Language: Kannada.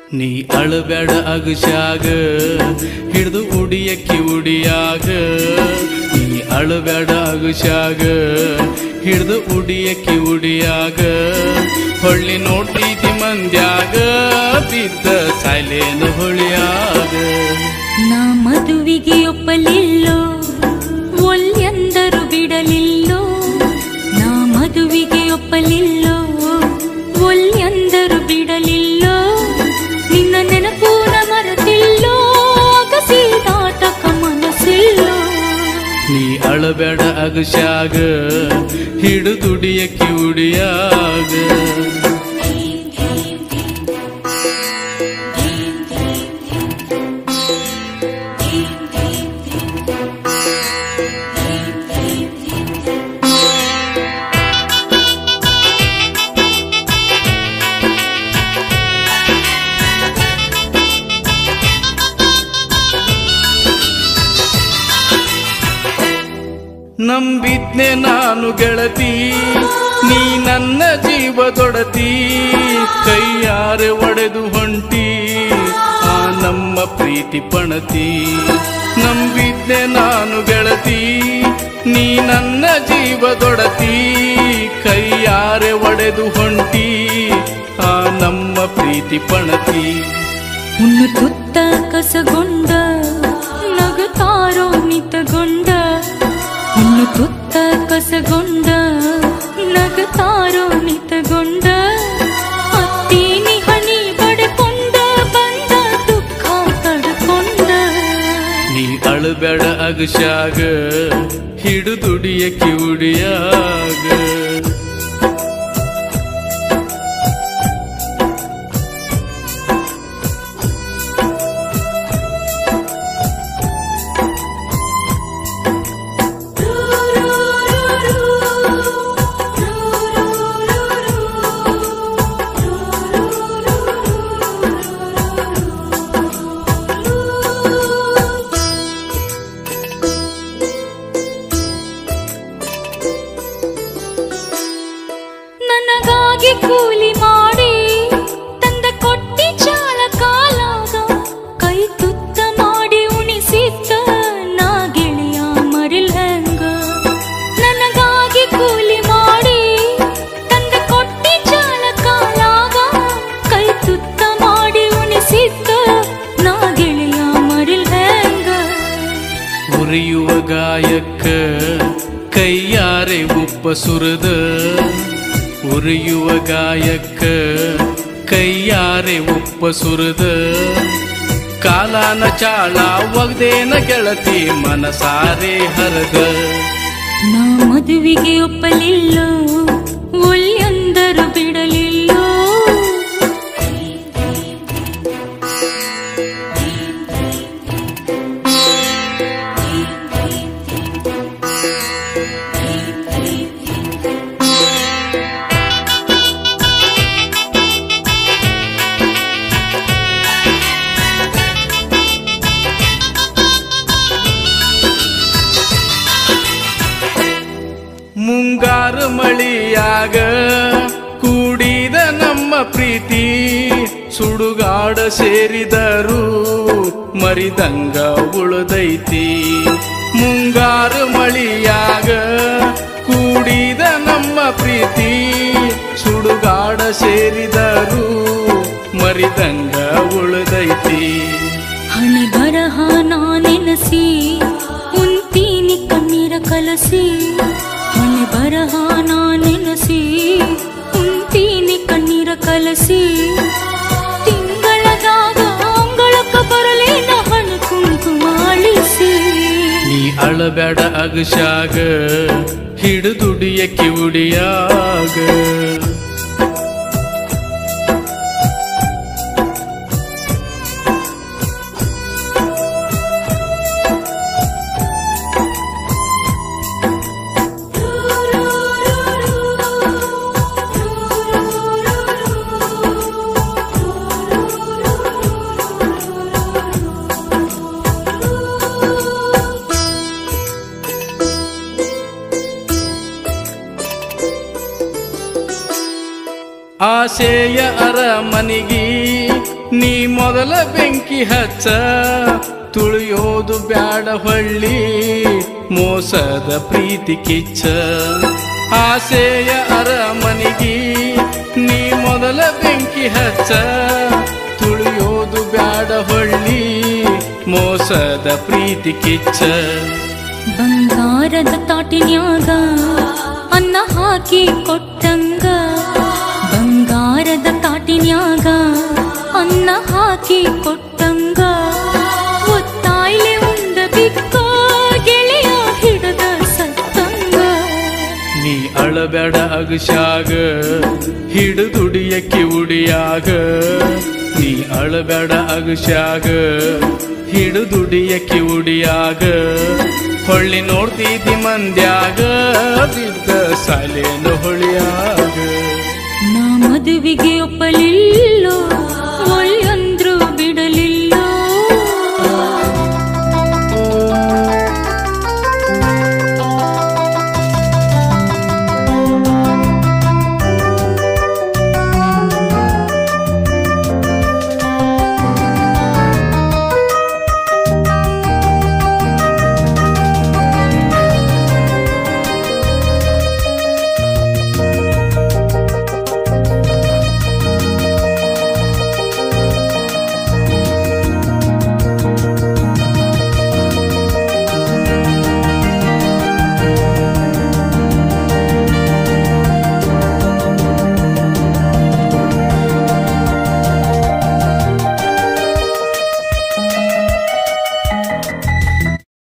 ನೀ ಅಳಬೇಡ ಅಗಸ್ಯಾಗ ಹಿಡಿದು ಉಡಿಯಕ್ಕಿ ಉಡಿಯಾಗ ನೀ ಅಳಬೇಡ ಅಗಸ್ಯಾಗ ಹಿಡಿದು ಉಡಿಯಕ್ಕಿ ಉಡಿಯಾಗ ಹೊಳ್ಳಿ ನೋಡ್ತಿದ್ದಿ ಮಂದ್ಯಾಗ ಬಿದ್ದ ಸಾಯ್ಲೇನು ಹೊಳಿಯಾಗ ನಾ ಮದುವಿಗೆ ಒಪ್ಪಲಿಲ್ಲೋ ಒಲ್ಯಂದರು ಬಿಡಲಿಲ್ಲೋ ನಾ ಮದುವಿಗೆ ಒಪ್ಪಲಿಲ್ಲೋ ಒಲ್ಯಂದರು ಬಿಡಲಿಲ್ಲೋ ನಿನ್ನ ನೆನಪೂನ ಮರೆತಿಲ್ಲೋ ಅಗಸಿದಾಟಕ ಮನಸ್ಸಿಲ್ಲೋ ನೀ ಅಳಬೇಡ ಅಗಸ್ಯಾಗ ಹಿಡಿದುಡಿಯಕ್ಕಿ ಉಡಿಯಾಗ ನಂಬಿದ್ನೆ ನಾನು ಗೆಳತಿ ನೀ ನನ್ನ ಜೀವದೊಡತಿ ಕೈಯಾರೆ ಒಡೆದು ಹೊಂಟಿ ಆ ನಮ್ಮ ಪ್ರೀತಿ ಪಣತಿ ನಂಬಿದ್ನೆ ನಾನು ಗೆಳತಿ ನೀ ನನ್ನ ಜೀವದೊಡತಿ ಕೈಯಾರೆ ಒಡೆದು ಹೊಂಟಿ ಆ ನಮ್ಮ ಪ್ರೀತಿ ಪಣತಿ ಉನ್ನು ತುತ್ತ ಕಸಗೊಂಡ ನಗುತ್ತಾರೋ ನಿತಗೊಂಡ ಉನ್ನು ತುತ್ತ ಕಸಗೊಂಡ ನಗುತ್ತಾರೋ ನಿತಗೊಂಡ ಹತ್ತೀನಿ ಹನಿ ಬಡ್ಕೊಂಡ ಬಂದ ದುಃಖ ತಡ್ಕೊಂಡ ನೀ ಅಳಬೇಡ ಅಗಸ್ಯಾಗ ಹಿಡಿದುಡಿಯಕ್ಕಿ ಉಡಿಯಾಗ ನನಗಾಗಿ ಕೂಲಿ ಮಾಡಿ ತಂದ ಕೊಟ್ಟಿ ಚಾಳ ಕಾಲಾಗ ಕೈ ತುತ್ತ ಮಾಡಿ ಉಣಿಸಿದ್ದ ನಾ ಗೆಳೆಯ ಮರಿಲ್ಹಂಗ ನನಗಾಗಿ ಕೂಲಿ ಮಾಡಿ ತಂದ ಕೊಟ್ಟಿ ಚಾಳ ಕಾಲಾಗ ಕೈ ತುತ್ತ ಮಾಡಿ ಉಣಿಸಿದ್ದ ನಾ ಗೆಳೆಯ ಮರಿಲ್ಹಂಗ ಉರಿಯುವ ಗಾಯಕ್ಕ ಕೈಯಾರೆ ಉಪ್ಪ ಸುರದ ಉರಿಯುವ ಗಾಯಕ್ಕ ಕೈಯಾರೆ ಉಪ್ಪ ಸುರದ ಕಾಲಾನ ಚಾಳ ಒಗ್ದೇನ ಗೆಳತಿ ಮನಸಾರೆ ಹರದ ನಾ ಮದುವೆಗೆ ಒಪ್ಪಲಿಲ್ಲೋ ಒಲ್ಯಂದರು ಬಿಡಲಿಲ್ಲೋ ಮುಂಗಾರು ಮಳಿಯಾಗ ಕೂಡಿದ ನಮ್ಮ ಪ್ರೀತಿ ಸುಡುಗಾಡ ಸೇರಿದರು ಮರಿದಂಗ ಉಳಿದೈತಿ ಮುಂಗಾರು ಮಳಿಯಾಗ ಕೂಡಿದ ನಮ್ಮ ಪ್ರೀತಿ ಸುಡುಗಾಡ ಸೇರಿದರು ಮರಿದಂಗ ಉಳಿದೈತಿ ಹಣೆ ಬರಹ ನಾನೆನಸಿ ಉಂತೀನಿ ಕಣ್ಣೀರ ಕಲಸಿ ಹಣೆ ಬರಹ ನಾನೆನಸಿ ಉಂತೀನಿ ಕಣ್ಣೀರ ಕಲಸಿ ತಿಂಗಳದಾಗ ಅಂಗಳಕ್ಕ ಬರಲೇನ ಹಣ ಕುಂಕುಮ ಅಳಿಸಿ ನೀ ಅಳಬೇಡ ಅಗಸ್ಯಾಗ ಹಿಡಿದುಡಿಯಕ್ಕಿ ಉಡಿಯಾಗ ಆಸೆಯ ಅರಮನಿಗಿ ನೀ ಮೊದಲ ಬೆಂಕಿ ಹಚ್ಚ ತುಳಿಯೋದು ಬ್ಯಾಡ ಹೊಳ್ಳಿ ಮೋಸದ ಪ್ರೀತಿ ಕಿಚ್ಚ ಆಸೆಯ ಅರಮನಿಗಿ ನೀ ಮೊದಲ ಬೆಂಕಿ ಹಚ್ಚ ತುಳಿಯೋದು ಬ್ಯಾಡ ಹೊಳ್ಳಿ ಮೋಸದ ಪ್ರೀತಿ ಕಿಚ್ಚ ಬಂಗಾರದ ತಾಟಿನ್ಯಾಗ ಅನ್ನ ಹಾಕಿ ಕೊಟ್ಟಂಗ ಬಂಗಾರದ ತಾಟಿನ್ಯಾಗ ಅನ್ನ ಹಾಕಿ ಕೊಟ್ಟಂಗ ಒತ್ತಾಯ್ಲೆ ಉಂಡ ಬಿಕ್ಕ ಗೆಳೆಯ ಹಿಡದ ಸತ್ತಂಗ ನೀ ಅಳಬೇಡ ಅಗಶಾಗ ಹಿಡಿದುಡಿಯಕ್ಕೆ ಉಡಿಯಾಗ ನೀ ಅಳಬೇಡ ಅಗಶಾಗ ಹಿಡಿದುಡಿಯಕ್ಕೆ ಉಡಿಯಾಗ ಹೊಳ್ಳಿ ನೋಡ್ತಿದ್ದಿ ಮಂದ್ಯಾಗ ಬಿದ್ದ ಸಾಲೇನು ಹೊಳಿಯಾಗ ನಾ ಮದುವೆಗೆ ಒಪ್ಪಲಿಲ್ಲ